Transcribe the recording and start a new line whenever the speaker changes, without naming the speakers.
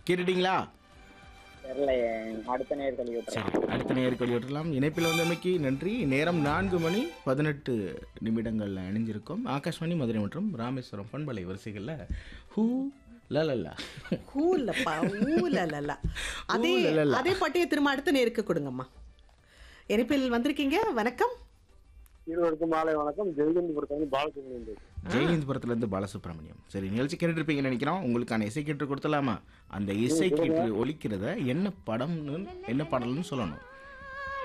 கேட்டுட்டீங்களா
தெரியலையே அடுத்த நேர் கல்வி
சரி அடுத்த நேருக்கு வெளியிடலாம் இணைப்பில் வந்தமைக்கு நன்றி நேரம் நான்கு மணி பதினெட்டு நிமிடங்களில் இணைஞ்சிருக்கோம் ஆகாஷ்வாணி மதுரை மற்றும் ராமேஸ்வரம் பண்பலை வரிசைகளில் ஹூ லலல்லா
ஹூ இல்லப்பா ஊ லலலா அதே
ஊ லலலா.
அதே பாட்டையே திரும்ப அடுத்த நேருக்கு கொடுங்கம்மா இணைப்பில் வந்திருக்கீங்க வணக்கம்
இருவருக்கும் மாலை வணக்கம் ஜெயகந்த் பொறுத்தவரை பாலசுப்ரமணியன்
ஜெயஹிந்த்புரத்துலேருந்து பாலசுப்ரமணியம் சரி நிகழ்ச்சி கேட்டுருப்பீங்கன்னு நினைக்கிறோம் உங்களுக்கான இசை கேட்டு கொடுத்தலாமா அந்த இசை கேட்டு ஒலிக்கிறத என்ன படம்னு என்ன பாடல்னு சொல்லணும்